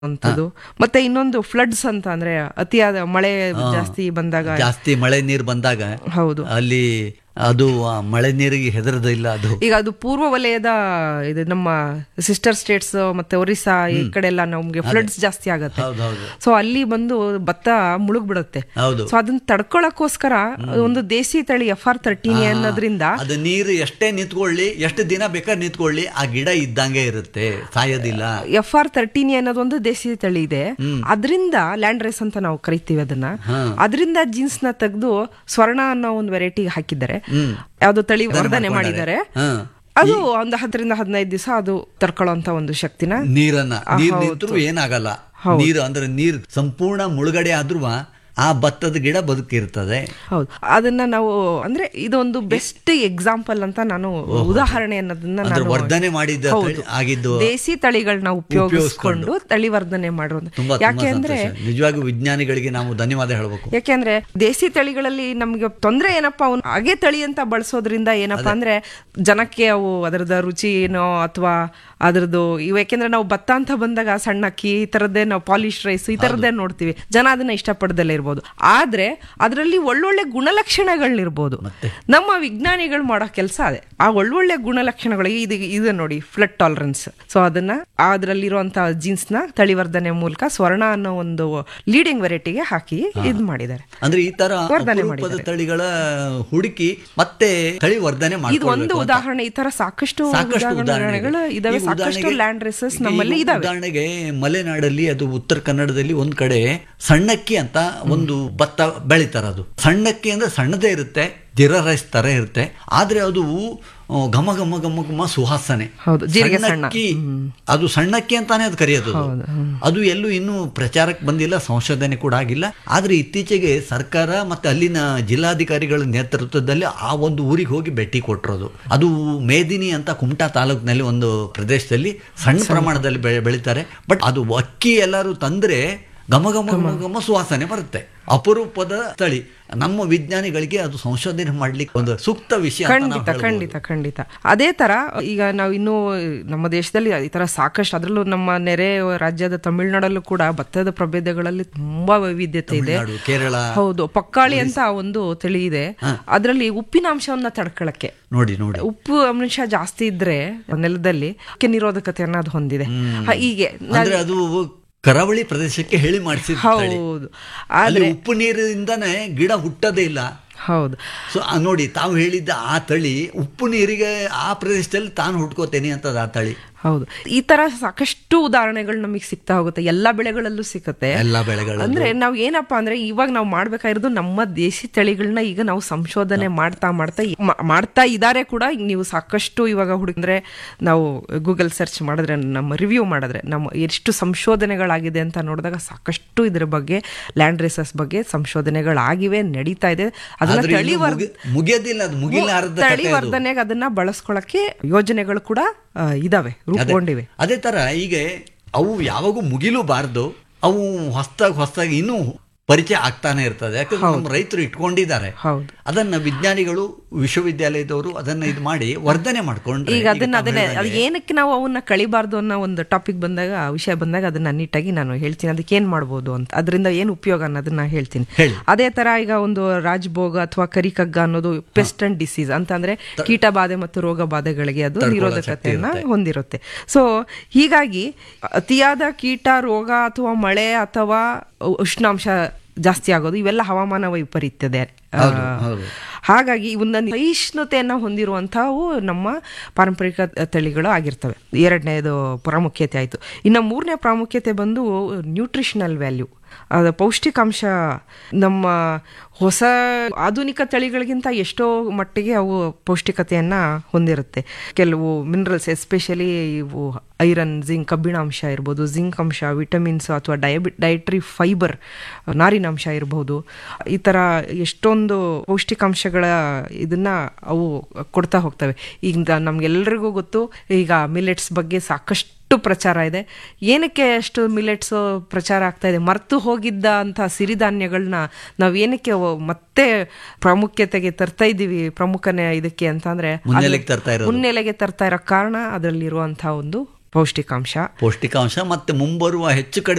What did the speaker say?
ಅಂತದ್ದು ಮತ್ತೆ ಇನ್ನೊಂದು ಫ್ಲಡ್ಸ್ ಅಂತ ಅಂದ್ರೆ ಅತಿಯಾದ ಮಳೆ ಜಾಸ್ತಿ ಬಂದಾಗ ಜಾಸ್ತಿ ಮಳೆ ನೀರು ಬಂದಾಗ ಹೌದು ಅಲ್ಲಿ ಅದು ಆ ಮಳೆ ನೀರಿಗೆ ಹೆದರದಿಲ್ಲ ಅದು ಈಗ ಅದು ಪೂರ್ವ ವಲಯದ ಇದು ನಮ್ಮ ಸಿಸ್ಟರ್ ಸ್ಟೇಟ್ಸ್ ಮತ್ತೆ ಒರಿಸ್ಸಾ ಈ ಕಡೆ ಎಲ್ಲ ನಮ್ಗೆ ಫ್ಲಡ್ಸ್ ಜಾಸ್ತಿ ಆಗತ್ತೆ ಹೌದೌದು ಸೊ ಅಲ್ಲಿ ಬಂದು ಭತ್ತ ಮುಳುಗ್ ಬಿಡುತ್ತೆ ಹೌದು ಸೊ ಅದನ್ನ ತಡ್ಕೊಳಕ್ಕೋಸ್ಕರ ಒಂದು ದೇಸಿ ತಳಿ ಎಫ್ ಆರ್ ತರ್ಟೀನಿ ಅನ್ನೋದ್ರಿಂದ ಅದು ನೀರು ಎಷ್ಟೇ ನಿಂತ್ಕೊಳ್ಳಿ ಎಷ್ಟು ದಿನ ಬೇಕಾದ್ರೆ ನಿಂತ್ಕೊಳ್ಳಿ ಆ ಗಿಡ ಇದ್ದಂಗೆ ಇರುತ್ತೆ ಸಾಯೋದಿಲ್ಲ ಎಫ್ ಆರ್ ತರ್ಟೀನಿ ಅನ್ನೋದೊಂದು ದೇಸಿ ತಳಿ ಇದೆ ಅದರಿಂದ ಲ್ಯಾಂಡ್ ರೇಸ್ ಅಂತ ನಾವು ಕರಿತೀವಿ ಅದನ್ನ ಅದರಿಂದ ಜೀನ್ಸ್ ನ ತೆಗೆದು ಸ್ವರ್ಣ ಅನ್ನೋ ಒಂದು ವೆರೈಟಿ ಹಾಕಿದ್ದಾರೆ ಹ್ಮ್ ಯಾವ್ದು ತಳಿ ವರ್ಧನೆ ಮಾಡಿದ್ದಾರೆ ಹಾ ಅದು ಒಂದು ಹತ್ತರಿಂದ ಹದಿನೈದು ದಿವಸ ಅದು ತಡ್ಕೊಳ್ಳೋಂತ ಒಂದು ಶಕ್ತಿನ ನೀರನ್ನ ನೀರ್ ನಿಂತರೂ ಏನಾಗಲ್ಲ ನೀರು ಅಂದ್ರೆ ನೀರ್ ಸಂಪೂರ್ಣ ಮುಳುಗಡೆ ಆದ್ರೂ ಆ ಭತ್ತದ ಗಿಡ ಬದುಕಿರ್ತದೆ ಹೌದು ಅದನ್ನ ನಾವು ಅಂದ್ರೆ ಇದೊಂದು ಬೆಸ್ಟ್ ಎಕ್ಸಾಂಪಲ್ ಅಂತ ನಾನು ಉದಾಹರಣೆ ಅನ್ನೋದನ್ನ ಅಂದ್ರೆ ನಾನು ವರ್ಧನೆ ಮಾಡಿದ್ದ ಹೌದು. ತಳಿ ಆಗಿದ್ದು ದೇಸಿ ತಳಿಗಳನ್ನ ಉಪಯೋಗಿಸ್ಕೊಂಡು ತಳಿ ವರ್ಧನೆ ಮಾಡುವಂತ ತುಂಬಾ ತುಂಬಾ ಯಾಕೆ ಅಂದ್ರೆ ಸಂತೋಷ ನಿಜವಾಗಿ ವಿಜ್ಞಾನಿಗಳಿಗೆ ನಾವು ಧನ್ಯವಾದ ಹೇಳಬೇಕು ಯಾಕೆಂದ್ರೆ ದೇಸಿ ತಳಿಗಳಲ್ಲಿ ನಮ್ಗೆ ತೊಂದ್ರೆ ಏನಪ್ಪಾ ಅವ್ನು ಹಾಗೆ ತಳಿ ಅಂತ ಬಳಸೋದ್ರಿಂದ ಏನಪ್ಪಾ ಅಂದ್ರೆ ಜನಕ್ಕೆ ಅವು ಅದರದ ರುಚಿ ಏನೋ ಅಥವಾ ಅದ್ರದ್ದು ಇವು ಯಾಕೆಂದ್ರೆ ನಾವು ಭತ್ತ ಅಂತ ಬಂದಾಗ ಸಣ್ಣ ಅಕ್ಕಿ ಈ ತರದ್ದೇ ನಾವು ಪಾಲಿಶ್ ರೈಸ್ ಈ ತರದ್ದೇ ನೋಡ್ತೀವಿ ಜನ ಅದನ್ನ ಇಷ್ಟಪಡದಲ್ಲೇ ಇರ್ಬೋದು ಆದ್ರೆ ಅದರಲ್ಲಿ ಒಳ್ಳೊಳ್ಳೆ ಗುಣಲಕ್ಷಣಗಳಿರ್ಬೋದು ನಮ್ಮ ವಿಜ್ಞಾನಿಗಳು ಮಾಡೋ ಕೆಲಸ ಅದೇ ಆ ಒಳ್ಳೊಳ್ಳೆ ಗುಣಲಕ್ಷಣಗಳು ಇದು ಇದು ನೋಡಿ ಫ್ಲಡ್ ಟಾಲರೆನ್ಸ್ ಸೊ ಅದನ್ನ ಅದರಲ್ಲಿರುವಂತಹ ಜೀನ್ಸ್ ನ ತಳಿವರ್ಧನೆ ಮೂಲಕ ಸ್ವರ್ಣ ಅನ್ನೋ ಒಂದು ಲೀಡಿಂಗ್ ವೆರೈಟಿಗೆ ಹಾಕಿ ಇದ್ ಮಾಡಿದ್ದಾರೆ ಅಂದ್ರೆ ಈ ತರ ವರ್ಧನೆ ಅಪರೂಪದ ತಳಿಗಳ ಹುಡುಕಿ ಮತ್ತೆ ತಳಿ ವರ್ಧನೆ ಇದು ಮಾಡ್ಕೊಳ್ಬೇಕು ಒಂದು ಅಂತ. ಉದಾಹರಣೆ ಈ ತರ ಸಾಕಷ್ಟು ಸಾಕಷ್ಟು ಉದಾಹರಣೆಗಳು ಇದಾವೆ ಈಗ ಸಾಕಷ್ಟು ಉದಾಹರಣೆಗೆ- ಲ್ಯಾಂಡ್ ರೇಸಸ್ ಈಗ ನಮ್ಮಲ್ಲಿ ಈಗ ಇದಾವೆ ಉದಾಹರಣೆಗೆ ಮಲೆನಾಡಲ್ಲಿ ಅದು ಉತ್ತರ ಕನ್ನಡದಲ್ಲಿ ಒಂದ್ ಕಡೆ ಸಣ್ಣಕ್ಕಿ ಅಂತ ಒಂದು ಭತ್ತ ಬೆಳಿತಾರ ಅದು ಸಣ್ಣಕ್ಕಿ ಅಂದ್ರೆ ಸಣ್ಣದೇ ಇರುತ್ತೆ ಜೀರಾ ರೈಸ್ ತರ ಇರುತ್ತೆ ಆದ್ರೆ ಅದು ಆ, ಘಮ ಘಮ ಘಮ ಘಮ ಸುವಾಸನೆ ಹೌದು, ಜೀರಿಗೆ ಸಣ್ಣ. ಸಣ್ಣಕ್ಕಿ ಅದು ಸಣ್ಣಕ್ಕಿ ಅಂತಾನೆ ಅದು ಕರೆಯೋದು ಅದು. ಅದು ಎಲ್ಲೂ ಇನ್ನೂ ಪ್ರಚಾರಕ್ಕೆ ಬಂದಿಲ್ಲ ಸಂಶೋಧನೆ ಕೂಡ ಆಗಿಲ್ಲ ಆದ್ರೆ ಇತ್ತೀಚೆಗೆ ಸರ್ಕಾರ ಮತ್ತೆ ಅಲ್ಲಿನ ಜಿಲ್ಲಾಧಿಕಾರಿಗಳ ನೇತೃತ್ವದಲ್ಲಿ ಆ ಒಂದು ಊರಿಗೆ ಹೋಗಿ ಭೇಟಿ ಕೊಟ್ಟಿರೋದು ಅದು ಮೇದಿನಿ ಅಂತ ಕುಮಟಾ ತಾಲೂಕಿನಲ್ಲಿ ಒಂದು ಪ್ರದೇಶದಲ್ಲಿ ಸಣ್ಣ ಪ್ರಮಾಣದಲ್ಲಿ ಬೆಳೆ ಬೆಳಿತಾರೆ ಬಟ್ ಅದು ಅಕ್ಕಿ ಎಲ್ಲರೂ ತಂದ್ರೆ ಘಮ ಘಮ ಘಮ ಘಮ ಸುವಾಸನೆ ಬರುತ್ತೆ ಅಪರೂಪದ ತಳಿ ನಮ್ಮ ವಿಜ್ಞಾನಿಗಳಿಗೆ ಅದು ಸಂಶೋಧನೆ ಮಾಡ್ಲಿಕ್ಕೆ ಒಂದು ಸೂಕ್ತ ವಿಷಯ ಅಂತ ನಾವು ಖಂಡಿತ ಹೇಳ್ಬೋದು. ಖಂಡಿತ ಖಂಡಿತ ಅದೇ ತರ ಈಗ ನಾವು ಇನ್ನೂ ನಮ್ಮ ದೇಶದಲ್ಲಿ ಈ ತರ ಸಾಕಷ್ಟು ಅದರಲ್ಲೂ ನಮ್ಮ ನೆರೆ ರಾಜ್ಯದ ತಮಿಳುನಾಡಲ್ಲೂ ಕೂಡ ಭತ್ತದ ಪ್ರಭೇದಗಳಲ್ಲಿ ತುಂಬಾ ವೈವಿಧ್ಯತೆ ಇದೆ ತಮಿಳ್ನಾಡು, ಕೇರಳ ಹೌದು ಪಕ್ಕಾಳಿ ಅಂತ ಒಂದು ತಳಿ ಇದೆ ಅದರಲ್ಲಿ ಉಪ್ಪಿನಾಂಶವನ್ನ ತಡ್ಕೊಳಕ್ಕೆ ನೋಡಿ ನೋಡಿ ಉಪ್ಪು ಅಂಶ ಜಾಸ್ತಿ ಇದ್ರೆ ನೆಲದಲ್ಲಿ ಅದಕ್ಕೆ ನಿರೋಧಕತೆಯನ್ನ ಅದು ಹೊಂದಿದೆ ಹ, ಹೀಗೆ ಅಂದ್ರೆ ಅದು ಕರಾವಳಿ ಪ್ರದೇಶಕ್ಕೆ ಹೇಳಿ ಮಾಡಿಸಿದ ತಳಿ. ಹೌದು ಅಲ್ಲಿ ಉಪ್ಪು ನೀರಿಂದಾನೆ ಗಿಡ ಹುಟ್ಟೋದೇ ಇಲ್ಲ ಹೌದು ಸೊ ನೋಡಿ ತಾವು ಹೇಳಿದ್ದ ಆ ತಳಿ ಉಪ್ಪು ನೀರಿಗೆ ಆ ಪ್ರದೇಶದಲ್ಲಿ ತಾನು ಹುಟ್ಕೋತೇನೆ ಅಂತದ ಆ ತಳಿ ಹೌದು ಈ ತರ ಸಾಕಷ್ಟು ಉದಾಹರಣೆಗಳು ನಮಗೆ ಸಿಗ್ತಾ ಹೋಗುತ್ತೆ ಎಲ್ಲಾ ಬೆಳೆಗಳಲ್ಲೂ ಸಿಗುತ್ತೆ ಎಲ್ಲ ಬೆಳೆಗಳು ಅಂದ್ರೆ ನಾವ್ ಏನಪ್ಪಾ ಅಂದ್ರೆ ಇವಾಗ ನಾವು ಮಾಡ್ಬೇಕಾಗಿರೋದು ನಮ್ಮ ದೇಶಿ ತಳಿಗಳನ್ನ ಈಗ ನಾವು ಸಂಶೋಧನೆ ಮಾಡ್ತಾ ಮಾಡ್ತಾ ಈ- ಮಾ- ಮಾಡ್ತಾ ಇದಾರೆ ಕೂಡ ಈಗ ನೀವು ಸಾಕಷ್ಟು ಇವಾಗ ಹುಡುಗಂದ್ರೆ ನಾವು ಗೂಗಲ್ ಸರ್ಚ್ ಮಾಡಿದ್ರೆ ನಮ್ಮ ರಿವ್ಯೂ ಮಾಡಿದ್ರೆ ನಮ್ಮ ಎಷ್ಟು ಸಂಶೋಧನೆಗಳಾಗಿದೆ ಅಂತ ನೋಡಿದಾಗ ಸಾಕಷ್ಟು ಇದ್ರ ಬಗ್ಗೆ ಲ್ಯಾಂಡ್ ರೇಸಸ್ ಬಗ್ಗೆ ಸಂಶೋಧನೆಗಳಾಗಿವೆ ನಡೀತಾ ಇದೆ ಅದನ್ನ ಆದ್ರೆ ತಳಿ ಇನ್ನು ಮುಗಿ- ಮುಗಿಯೋದಿಲ್ಲ ಅದು ಮುಗಿಲಾರದ ತಳಿ ವರ್ಧನೆಗೆ ಅದನ್ನ ಬಳಸ್ಕೊಳಕ್ಕೆ ಯೋಜನೆಗಳು ಕೂಡ ಆ, ಇದಾವೆ ರೂಪುಗೊಂಡಿವೆ ಅದೇ ತರ ಈಗ ಅವು ಯಾವಾಗೂ ಮುಗಿಲೂಬಾರ್ದು ಅವು ಹೊಸದಾಗಿ ಹೊಸದಾಗಿ ಇನ್ನೂ ಪರಿಚಯ ಆಗ್ತಾನೆ ಇರ್ತದೆ ಯಾಕಂದ್ರೆ ನಮ್ಮ ರೈತರು ಇಟ್ಕೊಂಡಿದ್ದಾರೆ ಹೌದು ಅದನ್ನ ವಿಜ್ಞಾನಿಗಳು ವಿಶ್ವವಿದ್ಯಾಲಯದವರು ಅದನ್ನ ಇದು ಮಾಡಿ ವರ್ಧನೆ ಮಾಡ್ಕೊಂಡ್ರೆ ಈಗ ಅದನ್ನ ತಾವು ಅದನ್ನ ಹೇಳ್ದಂಗೆ ಅದು ಏನಕ್ಕೆ ನಾವು ಅವನ್ನ ಕಳಿಬಾರ್ದು ಅನ್ನೋ ಒಂದು ಟಾಪಿಕ್ ಬಂದಾಗ ಆ ವಿಷಯ ಬಂದಾಗ ಅದನ್ನ ನೀಟಾಗಿ ನಾನು ಹೇಳ್ತೀನಿ ಅದಕ್ಕೆ ಏನ್ ಮಾಡ್ಬೋದು ಅಂತ ಅದರಿಂದ ಏನ್ ಉಪಯೋಗ ಅನ್ನೋದನ್ನ ಹೇಳ್ತೀನಿ ಹೇಳಿ. ಅದೇ ತರ ಈಗ ಒಂದು ರಾಜ್ಭೋಗ ಅಥವಾ ಕರಿಕಗ್ಗ ಅನ್ನೋದು ಪೆಸ್ಟ್ ಅಂಡ್ ಡಿಸೀಸ್ ಅಂತ ಅಂದ್ರೆ ಕೀಟ ಬಾಧೆ ಮತ್ತು ರೋಗ ಬಾಧೆಗಳಿಗೆ ಅದು ನಿರೋಧಕತೆಯನ್ನ ಹೊಂದಿರುತ್ತೆ ಸೊ ಹೀಗಾಗಿ ಅತಿಯಾದ ಕೀಟ ರೋಗ ಅಥವಾ ಮಳೆ ಅಥವಾ ಉಷ್ಣಾಂಶ ಜಾಸ್ತಿ ಆಗೋದು ಇವೆಲ್ಲ ಹವಾಮಾನ ವೈಪರೀತ್ಯದೆ ಆ, ಹೌದು. ಹಾಗಾಗಿ ಇವನ್ನ ಸಹಿಷ್ಣುತೆಯನ್ನ ಹೊಂದಿರುವಂತಹವು ನಮ್ಮ ಪಾರಂಪರಿಕ ತಳಿಗಳು ಆಗಿರ್ತವೆ ಎರಡನೇದು ಪ್ರಾಮುಖ್ಯತೆ ಆಯಿತು ಇನ್ನು ಮೂರನೇ ಪ್ರಾಮುಖ್ಯತೆ ಬಂದು ನ್ಯೂಟ್ರಿಷನಲ್ ವ್ಯಾಲ್ಯೂ ಅದು ಪೌಷ್ಟಿಕಾಂಶ ನಮ್ಮ ಹೊಸ ಆಧುನಿಕ ತಳಿಗಳಿಗಿಂತ ಎಷ್ಟೋ ಮಟ್ಟಿಗೆ ಅವು ಪೌಷ್ಟಿಕತೆಯನ್ನ ಹೊಂದಿರುತ್ತೆ ಕೆಲವು ಮಿನರಲ್ಸ್ ಎಸ್ಪೆಷಲಿ ಇವು ಐರನ್ ಜಿಂಕ್ ಕಬ್ಬಿಣಾಂಶ ಇರ್ಬೋದು ಜಿಂಕ್ ಅಂಶ ವಿಟಮಿನ್ಸ್ ಅಥವಾ ಡಯಬಿ ಡಯಟ್ರಿ ಫೈಬರ್ ನಾರಿನಾಂಶ ಇರಬಹುದು ಈ ಥರ ಎಷ್ಟೊಂದು ಪೌಷ್ಟಿಕಾಂಶಗಳ ಇದನ್ನ ಅವು ಕೊಡ್ತಾ ಹೋಗ್ತವೆ ಈಗ ನಮ್ಗೆಲ್ರಿಗೂ ಗೊತ್ತು ಈಗ ಮಿಲೆಟ್ಸ್ ಬಗ್ಗೆ ಸಾಕಷ್ಟು ಪ್ರಚಾರ ಇದೆ ಏನಕ್ಕೆ ಅಷ್ಟು ಮಿಲೆಟ್ಸ್ ಪ್ರಚಾರ ಆಗ್ತಾ ಇದೆ ಮರ್ತು ಹೋಗಿದ್ದ ಅಂತ ಸಿರಿಧಾನ್ಯಗಳನ್ನ ನಾವು ಏನಕ್ಕೆ ಅವು ಮತ್ತೆ ಪ್ರಾಮುಖ್ಯತೆಗೆ ತರ್ತಾ ಇದ್ದೀವಿ ಪ್ರಮುಖನೇ ಇದಕ್ಕೆ ಅಂತಂದ್ರೆ ಅದು ಮುನ್ನೆಲೆಗೆ ತರ್ತಾ ಇರೋದು. ಮುನ್ನೆಲೆಗೆ ತರ್ತಾ ಇರೋ ಕಾರಣ ಅದರಲ್ಲಿರುವಂತಹ ಒಂದು ಪೌಷ್ಟಿಕಾಂಶ ಪೌಷ್ಟಿಕಾಂಶ ಮತ್ತೆ ಮುಂಬರುವ ಹೆಚ್ಚು ಕಡಿಮೆ